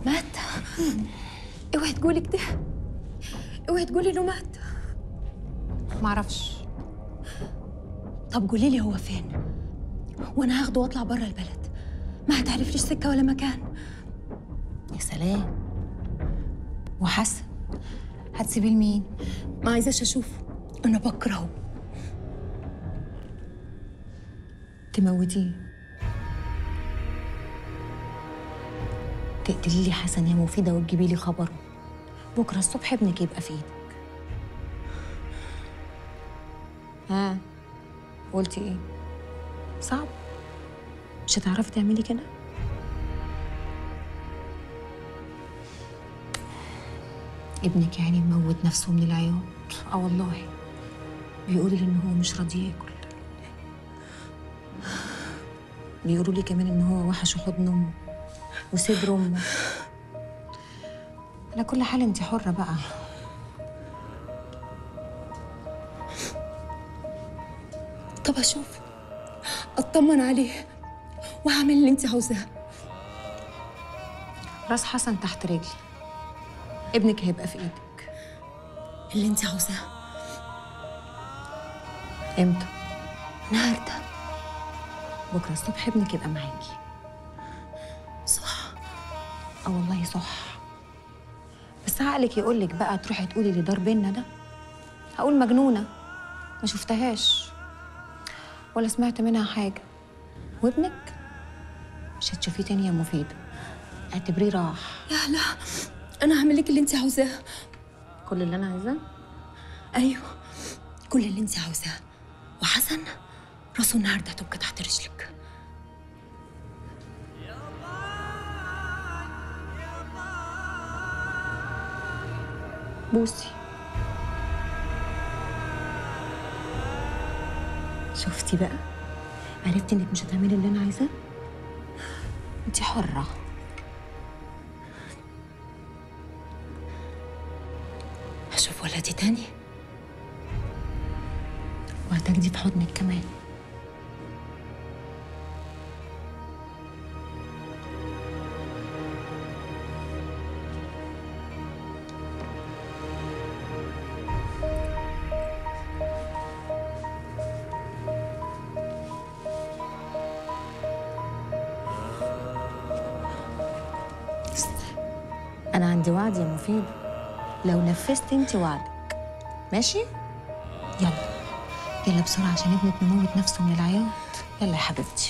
مات اوعي تقولي كده اوعي تقولي انه مات معرفش طب قولي لي هو فين وانا هاخده واطلع برا البلد ما هتعرفليش سكه ولا مكان يا سلام وحسن هتسيبيه لمين ما عايزاش اشوفه انا بكرهه تموتيه تقتلي لي حسن يا مفيدة وتجيبي لي خبره بكرة الصبح ابنك يبقى في ايدك ها قلتي ايه صعب مش هتعرفي تعملي كده ابنك يعني مموت نفسه من العياط اه والله بيقولوا لي ان هو مش راضي ياكل بيقولوا لي كمان ان هو وحش حضن امه وصدر امه على كل حال انت حره بقى طب اشوف اطمن عليه واعمل اللي انت عاوزاه راس حسن تحت رجلي ابنك هيبقى في ايدك اللي انت عاوزاه امتى النهارده بكره الصبح ابنك يبقى معاكي صح اه والله صح بس عقلك يقول لك بقى تروحي تقولي اللي دار بينا ده هقول مجنونه ما شفتهاش ولا سمعت منها حاجه وابنك مش هتشوفيه تاني يا مفيده اعتبريه راح لا لا انا هعمل لك اللي انت عاوزاه كل اللي انا عايزاه ايوه كل اللي انت عاوزاه وحسن راسه النهارده هتبقى تحت رجلك بوسي شفتي بقى عرفتي انك مش هتعملي اللي انا عايزاه انت حره هشوف ولدي تاني وهتاخدي في حضنك كمان أنا عندي وعد يا مفيد لو نفذت أنت وعدك ماشي؟ يلا يلا بسرعة عشان ابنك مموت نفسه من العياط يلا يا حبيبتي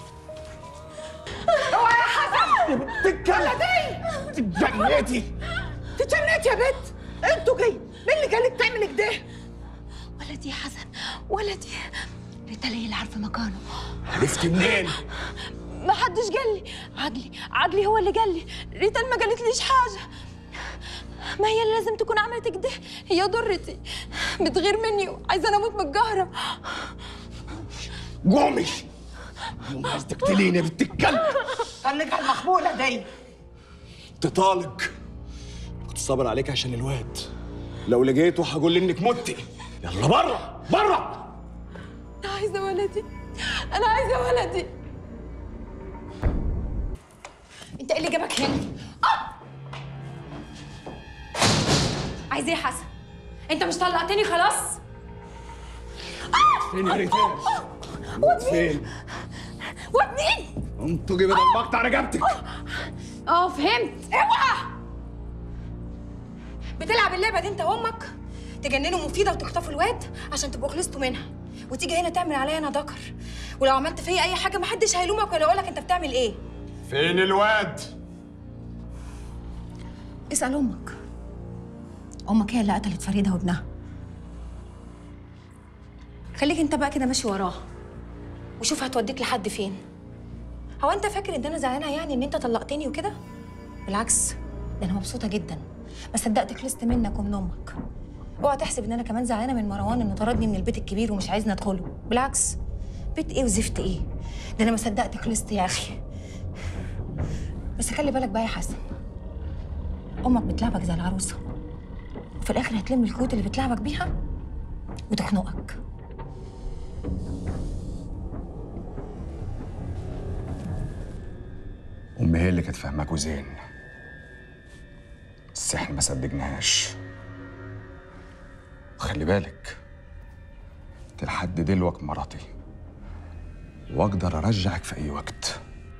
تتكلم تتجنيتي تتجنيت يا بنت انتوا جاي مين اللي قالك تعمل كده ولدي يا حسن ولدي ريتا هي اللي عارفه مكانه عرفتي منين؟ ما حدش قال لي عقلي عقلي هو اللي قال لي ريتا ما قالتليش حاجه ما هي اللي لازم تكون عملت كده هي ضرتي بتغير مني وعايزه انا اموت من القهره قومي قومي عايز تقتليني يا بنت الكلب خليك على المخبوله دي تطالق كنت صابر عليك عشان الواد لو لقيته هقول انك متي يلا بره بره انا عايزه ولدي انا عايزه ولدي انت ايه اللي جابك هنا آه! عايز ايه يا حسن انت مش طلقتني خلاص فين يا ريتان؟ فين؟ ودني انتوا جيبي دمقت على رقبتك اه فهمت اوعى بتلعب اللعبه دي انت وامك تجننوا مفيده وتخطفوا الواد عشان تبقوا خلصتوا منها وتيجي هنا تعمل عليا انا ذكر ولو عملت فيا اي حاجه محدش هيلومك ولا يقولك انت بتعمل ايه فين الواد؟ اسأل أمك أمك هي اللي قتلت فريدة وابنها خليك انت بقى كده ماشي وراها وشوف هتوديك لحد فين هو انت فاكر ان انا زعلانه يعني ان انت طلقتني وكده بالعكس ده أنا مبسوطة جدا ما صدقت خلصت منك ومن أمك اوعى تحسب ان انا كمان زعلانه من مروان انه طردني من البيت الكبير ومش عايزني ادخله بالعكس بيت ايه وزفت ايه ده انا ما صدقت خلصت يا اخي بس خلي بالك بقى يا حسن أمك بتلعبك زي العروسة وفي الآخر هتلم الخيوط اللي بتلعبك بيها وتخنقك امي هي اللي كانت فاهماكوا زين بس احنا ما صدقناهاش خلي بالك انت لحد دلوقت مراتي واقدر ارجعك في اي وقت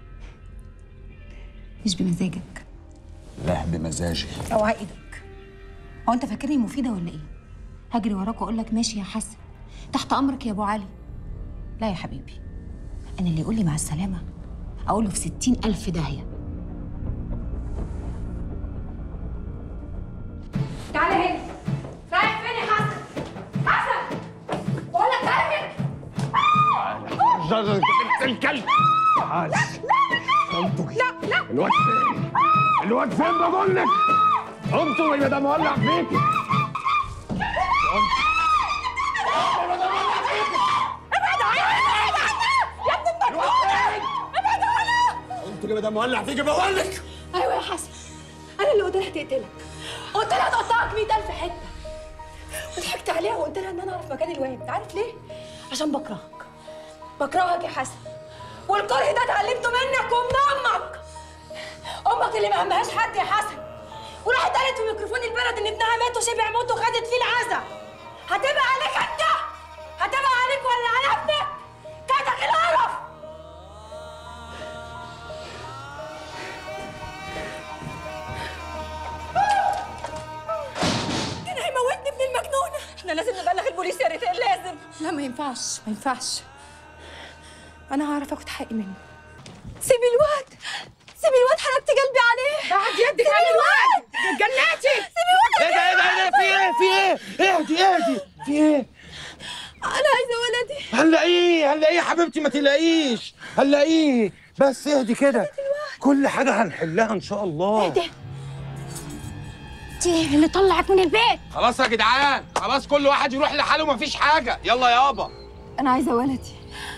مش بمزاجك لا بمزاجي اوعى ايدك هو انت فاكرني مفيده ولا ايه هجري وراك واقول لك ماشي يا حسن تحت امرك يا ابو علي لا يا حبيبي انا اللي يقول لي مع السلامه اقول له في ستين الف داهيه تعالى هنا رايح فين يا حسن حسن بقول لك تعالى هنا الكلب تعال انتوا لا لا الواد فين؟ الواد فين بقول لك؟ انتوا اللي ده مولع فيكي انتوا اللي ده مولع فيكي بقول لك ايوه يا حسن انا اللي قلت لها تقتلك قلت لها تقطعك 100000 حته وضحكت عليها وقلت لها ان انا اعرف مكان الواد عارف ليه عشان بكرهك بكرهك يا حسن والكره ده اتعلمته منك ومن امك امك اللي ما همهاش حد يا حسن وراحت قالت في ميكروفون البلد ان ابنها مات وشبع موت وخدت فيه العزا هتبقى عليك انت هتبقى عليك ولا على ابنك كاتك القرف كان هيموتني ابن المجنونه احنا لازم نبلغ البوليس يا ريتان لازم لا ما ينفعش ما ينفعش انا هعرف اخد حقي منه سيبي الواد سيبي الواد حركت قلبي عليه بعد يدك على الواد جناتي سيبي الواد ايه ده ايه ده ايه ده في ايه في ايه اهدي اهدي في ايه انا عايزه ولدي هنلاقيه هنلاقيه يا حبيبتي ما تلاقيش هنلاقيه بس اهدي كده كل حاجه هنحلها ان شاء الله ده دي اللي طلعك من البيت خلاص يا جدعان خلاص كل واحد يروح لحاله مفيش حاجه يلا يابا انا عايزه ولدي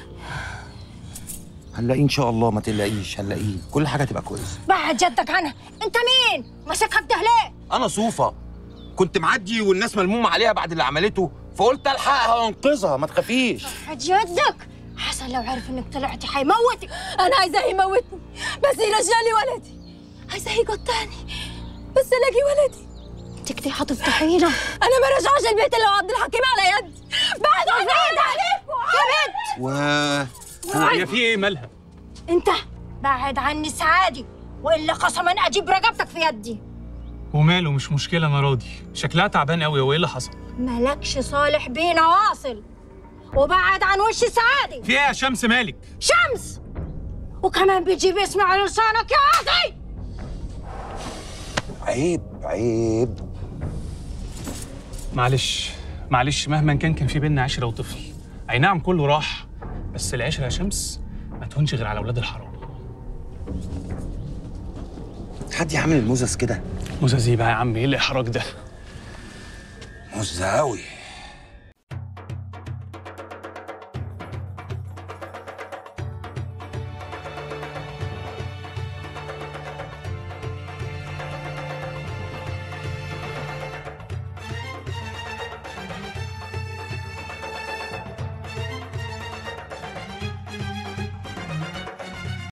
هنلاقيه ان شاء الله ما تلاقيش هنلاقيه كل حاجه تبقى كويسه بعد جدك عنها انت مين ماسكها كده ليه انا صوفه كنت معدي والناس ملمومه عليها بعد اللي عملته فقلت الحقها وانقذها ما تخافيش بعد جدك حسن لو عرف انك طلعتي هيموتك انا عايزاه يموتني بس يرجع لي ولدي عايزاه يقطعني بس الاقي ولدي انت كده هتفضحينا انا ما رجعش البيت الا وعبد الحكيم على يدي بعد عني عليكم يا بنت و هي في ايه مالها؟ انت بعد عني سعادي والا قسما اجيب رقبتك في يدي وماله مش مشكلة أنا راضي شكلها تعبان قوي هو إيه اللي حصل؟ مالكش صالح بينا واصل وبعد عن وش سعادي في إيه يا شمس مالك؟ شمس وكمان بيجيب اسمي على لسانك يا عادي عيب عيب معلش معلش مهما كان كان في بينا عشرة وطفل أي نعم كله راح بس العشرة يا شمس ما تهونش غير على أولاد الحرام حد يعمل الموزس كده مزازي بقى يا عم إيه الإحراج ده؟ مزة قوي